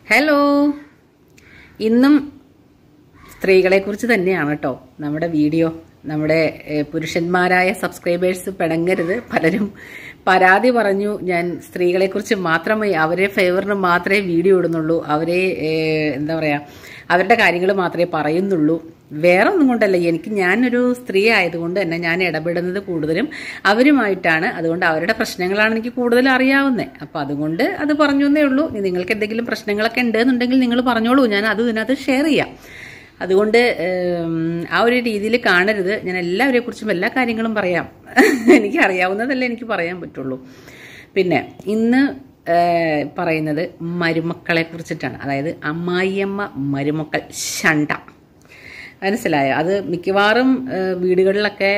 hello ഇന്നും സ്ത്രീകളെക്കുറിച്ച് തന്നെയാണ് കേട്ടോ നമ്മുടെ വീഡിയോ നമ്മുടെ ഏഹ്, പുരുഷന്മാരായ സബ്സ്ക്രൈബേഴ്സ് പിണങ്ങരുത് പലരും പരാതി പറഞ്ഞു ഞാൻ സ്ത്രീകളെക്കുറിച്ച് മാത്രമേ അവരെ ഫേവറിന് മാത്രമേ വീഡിയോ ഇടുന്നുള്ളൂ അവരെ ഏഹ്, എന്താ പറയുക അവരുടെ കാര്യങ്ങൾ മാത്രമേ പറയുന്നുള്ളൂ വേറെ ഒന്നും കൊണ്ടല്ല എനിക്ക് ഞാനൊരു സ്ത്രീ ആയതുകൊണ്ട് തന്നെ ഞാൻ ഇടപെടുന്നത് കൂടുതലും അവരുമായിട്ടാണ് അതുകൊണ്ട് അവരുടെ പ്രശ്നങ്ങളാണ് എനിക്ക് കൂടുതൽ അറിയാവുന്നത് അപ്പം അതുകൊണ്ട് അത് പറഞ്ഞു എന്നേ ഉള്ളൂ ഇനി നിങ്ങൾക്ക് എന്തെങ്കിലും പ്രശ്നങ്ങളൊക്കെ ഉണ്ടെന്നുണ്ടെങ്കിൽ നിങ്ങൾ പറഞ്ഞോളൂ ഞാൻ അത് ഇതിനകത്ത് ഷെയർ ചെയ്യാം അതുകൊണ്ട് ഉം, ആ ഒരു രീതിയിൽ കാണരുത് ഞാൻ എല്ലാവരെ കുറിച്ചും എല്ലാ കാര്യങ്ങളും പറയാം എനിക്ക് അറിയാവുന്നതല്ലേ എനിക്ക് പറയാൻ പറ്റുള്ളൂ പിന്നെ ഇന്ന് ഏഹ്, പറയുന്നത് മരുമക്കളെ കുറിച്ചിട്ടാണ് അതായത് അമ്മായിയമ്മ മരുമക്കൾ ശണ്ട മനസ്സിലായോ അത് മിക്കവാറും ഏഹ്, വീടുകളിലൊക്കെ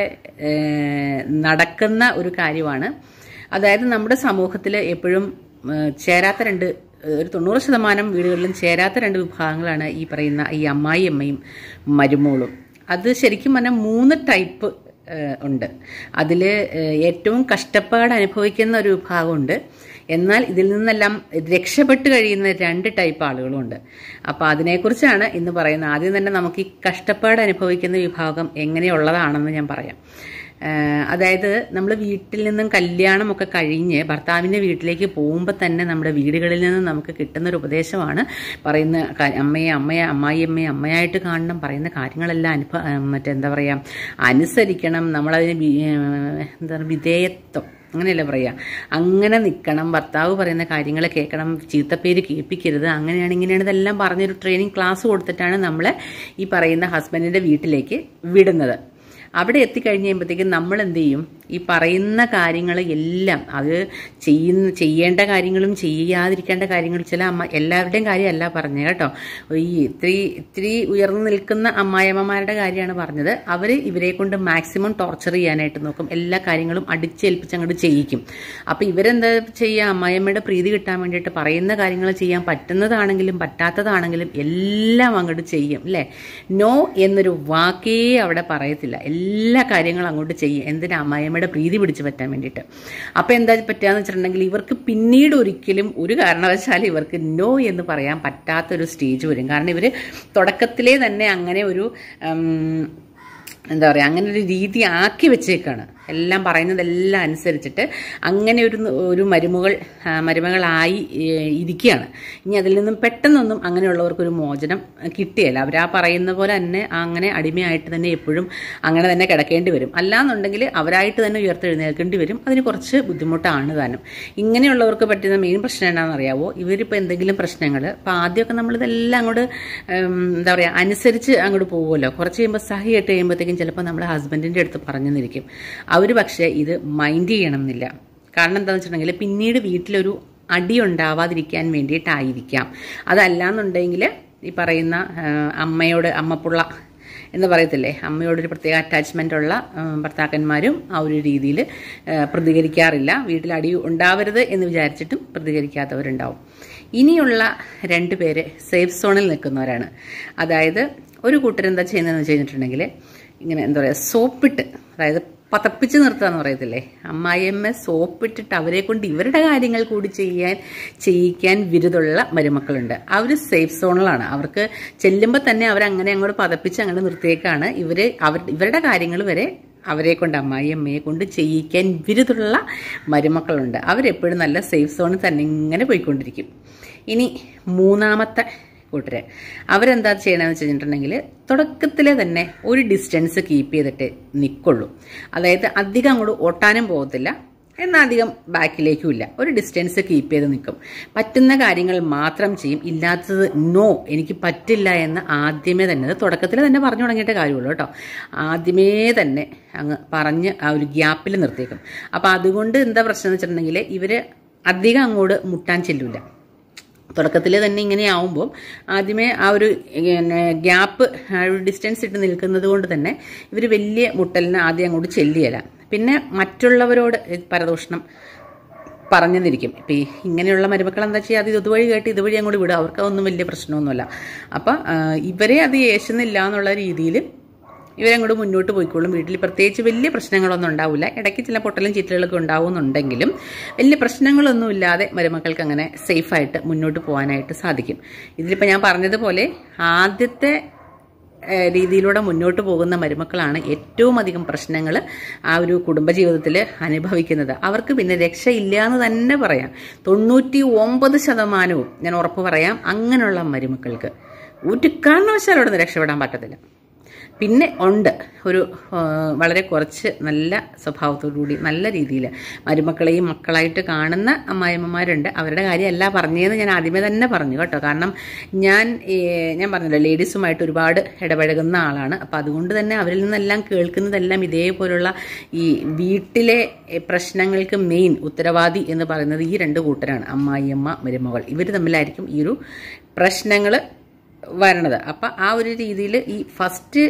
ഏഹ്, നടക്കുന്ന ഒരു കാര്യമാണ് അതായത് നമ്മുടെ സമൂഹത്തിൽ എപ്പോഴും ഏഹ്, ചേരാത്ത രണ്ട് ഏഹ്, ഒരു തൊണ്ണൂറ് ശതമാനം വീടുകളിലും ചേരാത്ത രണ്ട് വിഭാഗങ്ങളാണ് ഈ പറയുന്ന ഈ അമ്മായിയമ്മയും മരുമോളും അത് ശരിക്കും പറഞ്ഞാൽ മൂന്ന് ടൈപ്പ് ഏഹ്, ഉണ്ട് അതിൽ ഏറ്റവും കഷ്ടപ്പാട് അനുഭവിക്കുന്ന ഒരു വിഭാഗമുണ്ട് എന്നാൽ ഇതിൽ നിന്നെല്ലാം രക്ഷപ്പെട്ട് കഴിയുന്ന രണ്ട് ടൈപ്പ് ആളുകളുമുണ്ട് അപ്പോൾ അതിനെക്കുറിച്ചാണ് ഇന്ന് പറയുന്നത് ആദ്യം തന്നെ നമുക്ക് ഈ കഷ്ടപ്പാട് അനുഭവിക്കുന്ന വിഭാഗം എങ്ങനെയുള്ളതാണെന്ന് ഞാൻ പറയാം ഏഹ് അതായത് നമ്മൾ വീട്ടിൽ നിന്നും കല്യാണമൊക്കെ കഴിഞ്ഞ് ഭർത്താവിൻ്റെ വീട്ടിലേക്ക് പോകുമ്പോൾ തന്നെ നമ്മുടെ വീടുകളിൽ നിന്ന് നമുക്ക് കിട്ടുന്ന ഒരു ഉപദേശമാണ് പറയുന്ന കാ- അമ്മയെ അമ്മയെ അമ്മായിയമ്മയെ അമ്മയായിട്ട് കാണണം പറയുന്ന കാര്യങ്ങളെല്ലാം അനുഭ ഏഹ് മറ്റെന്താ പറയുക അനുസരിക്കണം നമ്മളതിന് വി- ഏഹ് എന്താ പറയുക വിധേയത്വം അങ്ങനെയല്ല പറയുക അങ്ങനെ നിൽക്കണം ഭർത്താവ് പറയുന്ന കാര്യങ്ങൾ കേൾക്കണം ചീത്തപ്പേര് കേൾപ്പിക്കരുത് അങ്ങനെയാണ് ഇങ്ങനെയാണ് ഇതെല്ലാം പറഞ്ഞൊരു ട്രെയിനിങ് ക്ലാസ് കൊടുത്തിട്ടാണ് നമ്മളെ ഈ പറയുന്ന ഹസ്ബൻഡിൻ്റെ വീട്ടിലേക്ക് വിടുന്നത് അവിടെ എത്തിക്കഴിഞ്ഞ് കഴിയുമ്പോഴത്തേക്കും നമ്മൾ എന്ത് ചെയ്യും ഈ പറയുന്ന കാര്യങ്ങൾ എല്ലാം അത് ചെയ്യുന്ന ചെയ്യേണ്ട കാര്യങ്ങളും ചെയ്യാതിരിക്കേണ്ട കാര്യങ്ങളും ചില അമ്മ എല്ലാവരുടെയും കാര്യമല്ല പറഞ്ഞത് കേട്ടോ ഈ ഇത്തിരി ഇത്തിരി ഉയർന്നു നിൽക്കുന്ന അമ്മായിയമ്മമാരുടെ കാര്യമാണ് പറഞ്ഞത് അവർ ഇവരെ കൊണ്ട് മാക്സിമം ടോർച്ചർ ചെയ്യാനായിട്ട് നോക്കും എല്ലാ കാര്യങ്ങളും അടിച്ചേൽപ്പിച്ച് അങ്ങോട്ട് ചെയ്യിക്കും അപ്പോൾ ഇവരെന്താ ചെയ്യുക അമ്മായിയമ്മയുടെ പ്രീതി കിട്ടാൻ വേണ്ടിയിട്ട് പറയുന്ന കാര്യങ്ങൾ ചെയ്യാൻ പറ്റുന്നതാണെങ്കിലും പറ്റാത്തതാണെങ്കിലും എല്ലാം അങ്ങോട്ട് ചെയ്യും അല്ലേ നോ എന്നൊരു വാക്കേ അവിടെ പറയത്തില്ല എല്ലാ കാര്യങ്ങളും അങ്ങോട്ട് ചെയ്യും എന്തിനാ അമ്മായിയമ്മയുടെ പ്രീതി പിടിച്ചു പറ്റാൻ വേണ്ടിയിട്ട് അപ്പം എന്താ പറ്റുകയെന്ന് വെച്ചിട്ടുണ്ടെങ്കിൽ ഇവർക്ക് പിന്നീട് ഒരിക്കലും ഒരു കാരണവശാലും ഇവർക്ക് നോ എന്ന് പറയാൻ പറ്റാത്തൊരു സ്റ്റേജ് വരും കാരണം ഇവർ തുടക്കത്തിലേ തന്നെ അങ്ങനെ ഒരു ഉം, എന്താ പറയുക അങ്ങനെ ഒരു രീതി ആക്കി വെച്ചേക്കാണ് എല്ലാം പറയുന്നതെല്ലാം അനുസരിച്ചിട്ട് അങ്ങനെ ഒരു ഒരു മരുമകൾ ആ, മരുമകളായി ഏ, ഇരിക്കുകയാണ് ഇനി അതിൽ നിന്നും പെട്ടെന്നൊന്നും അങ്ങനെയുള്ളവർക്കൊരു മോചനം കിട്ടിയല്ല അവർ ആ പറയുന്ന പോലെ തന്നെ അങ്ങനെ അടിമയായിട്ട് തന്നെ എപ്പോഴും അങ്ങനെ തന്നെ കിടക്കേണ്ടി വരും അല്ലാന്നുണ്ടെങ്കിൽ അവരായിട്ട് തന്നെ ഉയർത്തെഴുന്നേൽക്കേണ്ടി വരും അതിന് കുറച്ച് ബുദ്ധിമുട്ടാണ് താനും ഇങ്ങനെയുള്ളവർക്ക് പറ്റുന്ന മെയിൻ പ്രശ്നം എന്താണെന്ന് അറിയാവോ ഇവരിപ്പോൾ എന്തെങ്കിലും പ്രശ്നങ്ങൾ അപ്പോൾ ആദ്യമൊക്കെ നമ്മളിതെല്ലാം അങ്ങോട്ട് ഉം, എന്താ പറയുക അനുസരിച്ച് അങ്ങോട്ട് പോകുമല്ലോ കുറച്ച് കഴിയുമ്പോൾ സഹി ഇട്ട് കഴിയുമ്പോഴത്തേക്കും ചിലപ്പോൾ നമ്മൾ ഹസ്ബൻഡിൻ്റെ അടുത്ത് പറഞ്ഞു നിന്നിരിക്കും അവർ പക്ഷേ ഇത് മൈൻഡ് ചെയ്യണം എന്നില്ല കാരണം എന്താണെന്ന് വെച്ചിട്ടുണ്ടെങ്കിൽ പിന്നീട് വീട്ടിലൊരു അടി ഉണ്ടാവാതിരിക്കാൻ വേണ്ടിയിട്ടായിരിക്കാം അതല്ലാന്നുണ്ടെങ്കിൽ ഈ പറയുന്ന ആ, അമ്മയോട് അമ്മപ്പുള്ള എന്ന് പറയത്തില്ലേ അമ്മയോടൊരു പ്രത്യേക അറ്റാച്ച്മെൻ്റ് ഉള്ള ആ, ഭർത്താക്കന്മാരും ആ ഒരു രീതിയിൽ പ്രതികരിക്കാറില്ല വീട്ടിൽ അടി ഉണ്ടാവരുത് എന്ന് വിചാരിച്ചിട്ടും പ്രതികരിക്കാത്തവരുണ്ടാവും ഇനിയുള്ള രണ്ട് പേര് സേഫ് സോണിൽ നിൽക്കുന്നവരാണ് അതായത് ഒരു കൂട്ടർ എന്താ ചെയ്യുന്നതെന്ന് വെച്ച് കഴിഞ്ഞിട്ടുണ്ടെങ്കിൽ ഇങ്ങനെ എന്താ പറയുക സോപ്പിട്ട് അതായത് പതപ്പിച്ച് നിർത്തുക എന്ന് പറയത്തില്ലേ അമ്മായിയമ്മ സോപ്പിട്ടിട്ട് അവരെ കൊണ്ട് ഇവരുടെ കാര്യങ്ങൾ കൂടി ചെയ്യാൻ ചെയ്യിക്കാൻ വിരുദുള്ള മരുമക്കളുണ്ട് അവർ സേഫ് സോണിലാണ് അവർക്ക് ചെല്ലുമ്പോൾ തന്നെ അവരങ്ങനെ അങ്ങോട്ട് പതപ്പിച്ച് അങ്ങോട്ട് നിർത്തിയേക്കാണ് ഇവർ അവർ ഇവരുടെ കാര്യങ്ങൾ വരെ അവരെ കൊണ്ട് അമ്മായിയമ്മയെ കൊണ്ട് ചെയ്യിക്കാൻ വിരുദുള്ള മരുമക്കളുണ്ട് അവരെപ്പോഴും നല്ല സേഫ് സോണിൽ തന്നെ ഇങ്ങനെ പോയിക്കൊണ്ടിരിക്കും ഇനി മൂന്നാമത്തെ കൂട്ടര് അവരെന്താ ചെയ്യണമെന്ന് വെച്ചിട്ടുണ്ടെങ്കിൽ തുടക്കത്തിലെ തന്നെ ഒരു ഡിസ്റ്റൻസ് കീപ്പ് ചെയ്തിട്ട് നിൽക്കുള്ളൂ അതായത് അധികം അങ്ങോട്ട് ഓട്ടാനും പോകത്തില്ല എന്നാൽ അധികം ബാക്കിലേക്കും ഇല്ല ഒരു ഡിസ്റ്റൻസ് കീപ്പ് ചെയ്ത് നിൽക്കും പറ്റുന്ന കാര്യങ്ങൾ മാത്രം ചെയ്യും ഇല്ലാത്തത് നോ എനിക്ക് പറ്റില്ല എന്ന് ആദ്യമേ തന്നെ അത് തുടക്കത്തിൽ തന്നെ പറഞ്ഞു തുടങ്ങിയിട്ട് കാര്യമുള്ളൂ കേട്ടോ ആദ്യമേ തന്നെ അങ്ങ് പറഞ്ഞ് ആ ഒരു ഗ്യാപ്പിൽ നിർത്തിയേക്കും അപ്പോൾ അതുകൊണ്ട് എന്താ പ്രശ്നം എന്ന് വെച്ചിട്ടുണ്ടെങ്കിൽ ഇവർ അധികം അങ്ങോട്ട് മുട്ടാൻ ചെല്ലില്ല തുടക്കത്തിൽ തന്നെ ഇങ്ങനെ ആവുമ്പോൾ ആദ്യമേ ആ ഒരു പിന്നെ ഗ്യാപ്പ് ആ ഒരു ഡിസ്റ്റൻസ് ഇട്ട് നിൽക്കുന്നത് കൊണ്ട് തന്നെ ഇവർ വലിയ മുട്ടലിന് ആദ്യം അങ്ങോട്ട് ചെല്ലിയല്ല പിന്നെ മറ്റുള്ളവരോട് പരദൂഷണം പറഞ്ഞു നിന്നിരിക്കും ഇപ്പം ഈ ഇങ്ങനെയുള്ള മരുമക്കൾ എന്താ ചെയ്യുക അത് ഇതുവഴി കേട്ട് ഇതുവഴി അങ്ങോട്ട് വിടുക അവർക്ക് അതൊന്നും വലിയ പ്രശ്നമൊന്നുമല്ല അപ്പം ഇവരെ അത് യേശുന്നില്ല എന്നുള്ള രീതിയിൽ ഇവരങ്ങോട്ട് മുന്നോട്ട് പോയിക്കോളും വീട്ടിൽ പ്രത്യേകിച്ച് വലിയ പ്രശ്നങ്ങളൊന്നും ഉണ്ടാവില്ല ഇടയ്ക്ക് ചില പൊട്ടലും ചീറ്റലുകളൊക്കെ ഉണ്ടാവുന്നുണ്ടെങ്കിലും വലിയ പ്രശ്നങ്ങളൊന്നും ഇല്ലാതെ മരുമക്കൾക്ക് അങ്ങനെ സേഫായിട്ട് മുന്നോട്ട് പോകാനായിട്ട് സാധിക്കും ഇതിലിപ്പോൾ ഞാൻ പറഞ്ഞതുപോലെ ആദ്യത്തെ ഏഹ് രീതിയിലൂടെ മുന്നോട്ട് പോകുന്ന മരുമക്കളാണ് ഏറ്റവും അധികം പ്രശ്നങ്ങൾ ആ ഒരു കുടുംബജീവിതത്തിൽ അനുഭവിക്കുന്നത് അവർക്ക് പിന്നെ രക്ഷയില്ല എന്ന് തന്നെ പറയാം തൊണ്ണൂറ്റി ഒമ്പത് ശതമാനവും ഞാൻ ഉറപ്പ് പറയാം അങ്ങനെയുള്ള മരുമക്കൾക്ക് ഒരു കാരണവശാലും അവിടെ നിന്ന് രക്ഷപ്പെടാൻ പറ്റത്തില്ല പിന്നെ ഉണ്ട് ഒരു ആ, വളരെ കുറച്ച് നല്ല സ്വഭാവത്തോടുകൂടി നല്ല രീതിയിൽ മരുമക്കളെയും മക്കളായിട്ട് കാണുന്ന അമ്മായിമ്മമാരുണ്ട് അവരുടെ കാര്യമല്ല പറഞ്ഞതെന്ന് ഞാൻ ആദ്യമേ തന്നെ പറഞ്ഞു കേട്ടോ കാരണം ഞാൻ ഏ, ഞാൻ പറഞ്ഞല്ലോ ലേഡീസുമായിട്ട് ഒരുപാട് ഇടപഴകുന്ന ആളാണ് അപ്പം അതുകൊണ്ട് തന്നെ അവരിൽ നിന്നെല്ലാം കേൾക്കുന്നതെല്ലാം ഇതേപോലുള്ള ഈ വീട്ടിലെ എ, പ്രശ്നങ്ങൾക്ക് മെയിൻ ഉത്തരവാദി എന്ന് പറയുന്നത് ഈ രണ്ട് കൂട്ടരാണ് അമ്മായിയമ്മ മരുമകൾ ഇവർ തമ്മിലായിരിക്കും ഈ ഒരു പ്രശ്നങ്ങൾ വരണത് അപ്പം ആ ഒരു രീതിയിൽ ഈ ഫസ്റ്റ്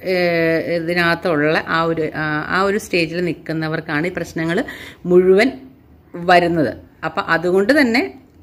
ഇതിനകത്തുള്ള ആ ഒരു ആ, ആ ഒരു സ്റ്റേജിൽ നിൽക്കുന്നവർക്കാണ് ഈ പ്രശ്നങ്ങൾ മുഴുവൻ വരുന്നത് അപ്പം അതുകൊണ്ട് തന്നെ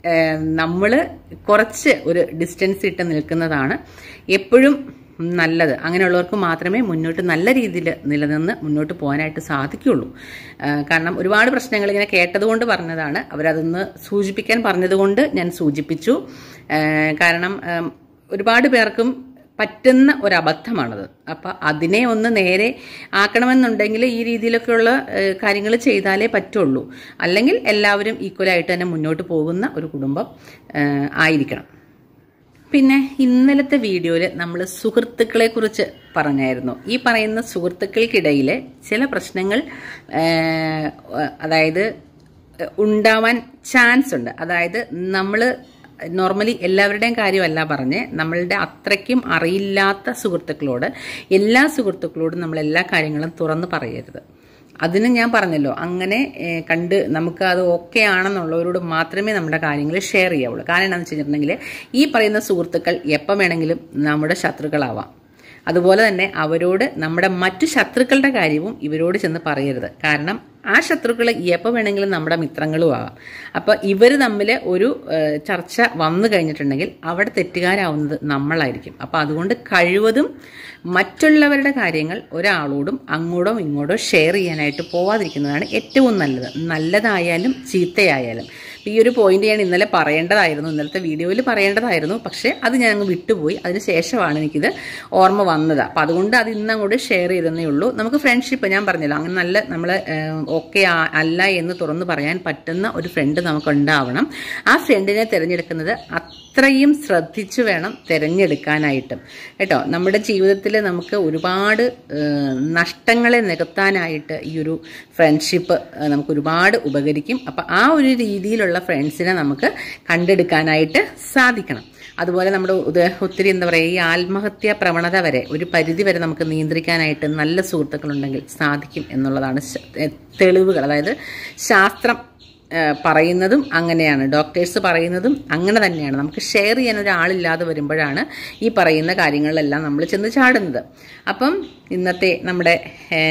നമ്മൾ കുറച്ച് ഒരു ഡിസ്റ്റൻസ് ഇട്ട് നിൽക്കുന്നതാണ് എപ്പോഴും നല്ലത് അങ്ങനെയുള്ളവർക്ക് മാത്രമേ മുന്നോട്ട് നല്ല രീതിയിൽ നിലനിന്ന് മുന്നോട്ട് പോകാനായിട്ട് സാധിക്കുള്ളൂ ആ, കാരണം ഒരുപാട് പ്രശ്നങ്ങൾ ഇങ്ങനെ കേട്ടതുകൊണ്ട് പറഞ്ഞതാണ് അവരതൊന്ന് സൂചിപ്പിക്കാൻ പറഞ്ഞതുകൊണ്ട് ഞാൻ സൂചിപ്പിച്ചു ആ, കാരണം ആ, ഒരുപാട് പേർക്കും പറ്റുന്ന ഒരു അബദ്ധമാണത് അപ്പം അതിനെ ഒന്ന് നേരെ ആക്കണമെന്നുണ്ടെങ്കിൽ ഈ രീതിയിലൊക്കെയുള്ള കാര്യങ്ങൾ ചെയ്താലേ പറ്റുള്ളൂ അല്ലെങ്കിൽ എല്ലാവരും ഈക്വലായിട്ട് തന്നെ മുന്നോട്ട് പോകുന്ന ഒരു കുടുംബം ആ, ആയിരിക്കണം പിന്നെ ഇന്നലത്തെ വീഡിയോയിൽ നമ്മൾ സുഹൃത്തുക്കളെ കുറിച്ച് പറഞ്ഞായിരുന്നു ഈ പറയുന്ന സുഹൃത്തുക്കൾക്കിടയിൽ ചില പ്രശ്നങ്ങൾ ആ, അതായത് ഉണ്ടാവാൻ ചാൻസ് ഉണ്ട് അതായത് നമ്മൾ നോർമലി എല്ലാവരുടെയും കാര്യമല്ല പറഞ്ഞ് നമ്മളുടെ അത്രയ്ക്കും അറിയില്ലാത്ത സുഹൃത്തുക്കളോട് എല്ലാ സുഹൃത്തുക്കളോടും നമ്മൾ എല്ലാ കാര്യങ്ങളും തുറന്ന് പറയരുത് അതിന് ഞാൻ പറഞ്ഞല്ലോ അങ്ങനെ ഏഹ്, കണ്ട് നമുക്ക് അത് ഓക്കെ ആണെന്നുള്ളവരോട് മാത്രമേ നമ്മുടെ കാര്യങ്ങൾ ഷെയർ ചെയ്യാവുള്ളൂ കാരണം എന്താണെന്ന് വെച്ചിട്ടുണ്ടെങ്കിൽ ഈ പറയുന്ന സുഹൃത്തുക്കൾ എപ്പം വേണമെങ്കിലും നമ്മുടെ ശത്രുക്കളാവാം അതുപോലെ തന്നെ അവരോട് നമ്മുടെ മറ്റു ശത്രുക്കളുടെ കാര്യവും ഇവരോട് ചെന്ന് പറയരുത് കാരണം ആ ശത്രുക്കൾ എപ്പോൾ വേണമെങ്കിലും നമ്മുടെ മിത്രങ്ങളും ആകാം അപ്പോൾ ഇവർ തമ്മിൽ ഒരു ഏഹ്, ചർച്ച വന്നു കഴിഞ്ഞിട്ടുണ്ടെങ്കിൽ അവിടെ തെറ്റുകാരാവുന്നത് നമ്മളായിരിക്കും അപ്പോൾ അതുകൊണ്ട് കഴിവതും മറ്റുള്ളവരുടെ കാര്യങ്ങൾ ഒരാളോടും അങ്ങോട്ടോ ഇങ്ങോട്ടോ ഷെയർ ചെയ്യാനായിട്ട് പോവാതിരിക്കുന്നതാണ് ഏറ്റവും നല്ലത് നല്ലതായാലും ചീത്തയായാലും ഈ ഒരു പോയിന്റ് ഞാൻ ഇന്നലെ പറയേണ്ടതായിരുന്നു ഇന്നലത്തെ വീഡിയോയിൽ പറയേണ്ടതായിരുന്നു പക്ഷേ അത് ഞാൻ അങ്ങ് വിട്ടുപോയി അതിന് ശേഷമാണ് എനിക്കിത് ഓർമ്മ വന്നത് അപ്പം അതുകൊണ്ട് അത് ഇന്ന് അങ്ങോട്ട് ഷെയർ ചെയ്തെന്നേ ഉള്ളൂ നമുക്ക് ഫ്രണ്ട്ഷിപ്പ് ഞാൻ പറഞ്ഞല്ലോ അങ്ങനെ നല്ല നമ്മൾ ഓക്കെ അല്ല എന്ന് തുറന്നു പറയാൻ പറ്റുന്ന ഒരു ഫ്രണ്ട് നമുക്ക് ഉണ്ടാവണം ആ ഫ്രണ്ടിനെ തിരഞ്ഞെടുക്കുന്നത് അത്രയും ശ്രദ്ധിച്ചു വേണം തിരഞ്ഞെടുക്കാനായിട്ടും കേട്ടോ നമ്മുടെ ജീവിതത്തിൽ നമുക്ക് ഒരുപാട് ഏഹ്, നഷ്ടങ്ങളെ നികത്താനായിട്ട് ഈ ഒരു ഫ്രണ്ട്ഷിപ്പ് ഏഹ്, നമുക്ക് ഒരുപാട് ഉപകരിക്കും അപ്പം ആ ഒരു രീതിയിലുള്ള ഫ്രണ്ട്സിനെ നമുക്ക് കണ്ടെടുക്കാനായിട്ട് സാധിക്കണം അതുപോലെ നമ്മുടെ ഉദ- ഒത്തിരി എന്താ പറയുക ഈ ആത്മഹത്യാ പ്രവണത വരെ ഒരു പരിധി വരെ നമുക്ക് നിയന്ത്രിക്കാനായിട്ട് നല്ല സുഹൃത്തുക്കളുണ്ടെങ്കിൽ സാധിക്കും എന്നുള്ളതാണ് ശ- ഏ, തെളിവുകൾ അതായത് ശാസ്ത്രം ഏ, പറയുന്നതും അങ്ങനെയാണ് ഡോക്ടേഴ്സ് പറയുന്നതും അങ്ങനെ തന്നെയാണ് നമുക്ക് ഷെയർ ചെയ്യാൻ ഒരാളില്ലാതെ വരുമ്പോഴാണ് ഈ പറയുന്ന കാര്യങ്ങളിലെല്ലാം നമ്മൾ ചെന്ന് ചാടുന്നത് അപ്പം ഇന്നത്തെ നമ്മുടെ ഏ,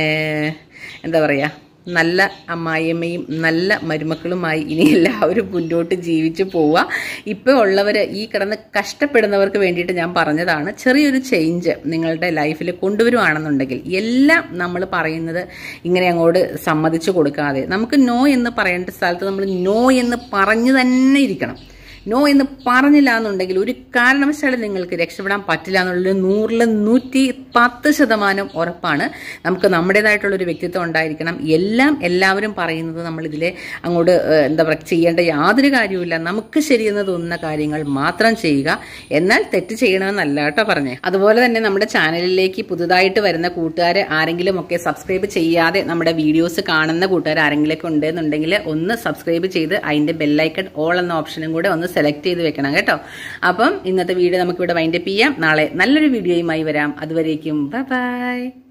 എന്താ പറയുക നല്ല അമ്മായിയമ്മയും നല്ല മരുമക്കളുമായി ഇനി എല്ലാവരും മുന്നോട്ട് ജീവിച്ചു പോവുക ഇപ്പോൾ ഉള്ളവർ ഈ കിടന്ന് കഷ്ടപ്പെടുന്നവർക്ക് വേണ്ടിയിട്ട് ഞാൻ പറഞ്ഞതാണ് ചെറിയൊരു ചേഞ്ച് നിങ്ങളുടെ ലൈഫിൽ കൊണ്ടുവരുവാണെന്നുണ്ടെങ്കിൽ എല്ലാം നമ്മൾ പറയുന്നത് ഇങ്ങനെ അങ്ങോട്ട് സമ്മതിച്ചു കൊടുക്കാതെ നമുക്ക് നോ എന്ന് പറയേണ്ട സ്ഥലത്ത് നമ്മൾ നോ എന്ന് പറഞ്ഞു തന്നെ ഇരിക്കണം നോ എന്ന് പറഞ്ഞില്ല എന്നുണ്ടെങ്കിൽ ഒരു കാരണവശാലും നിങ്ങൾക്ക് രക്ഷപ്പെടാൻ പറ്റില്ല എന്നുള്ളത് നൂറിൽ നൂറ്റി പത്ത് ശതമാനം ഉറപ്പാണ് നമുക്ക് നമ്മുടേതായിട്ടുള്ളൊരു വ്യക്തിത്വം ഉണ്ടായിരിക്കണം എല്ലാം എല്ലാവരും പറയുന്നത് നമ്മൾ ഇതിലെ അങ്ങോട്ട് ഏഹ്, എന്താ പറയുക ചെയ്യേണ്ട യാതൊരു കാര്യവുമില്ല നമുക്ക് ശരിയെന്ന് തോന്നുന്ന കാര്യങ്ങൾ മാത്രം ചെയ്യുക എന്നാൽ തെറ്റ് ചെയ്യണമെന്നല്ല കേട്ടോ പറഞ്ഞേ അതുപോലെ തന്നെ നമ്മുടെ ചാനലിലേക്ക് പുതുതായിട്ട് വരുന്ന കൂട്ടുകാർ ആരെങ്കിലും ഒക്കെ സബ്സ്ക്രൈബ് ചെയ്യാതെ നമ്മുടെ വീഡിയോസ് കാണുന്ന കൂട്ടുകാർ ആരെങ്കിലുമൊക്കെ ഉണ്ടെന്നുണ്ടെങ്കിൽ ഒന്ന് സബ്സ്ക്രൈബ് ചെയ്ത് അതിന്റെ ബെല്ലൈക്കൺ ഓൾ എന്ന ഓപ്ഷനും കൂടെ ഒന്ന് സെലക്ട് ചെയ്ത് വെക്കണം കേട്ടോ അപ്പം ഇന്നത്തെ വീഡിയോ നമുക്കിവിടെ വൈൻഡപ്പ് ചെയ്യാം നാളെ നല്ലൊരു വീഡിയോയുമായി വരാം അതുവരേക്കും ബൈ ബൈ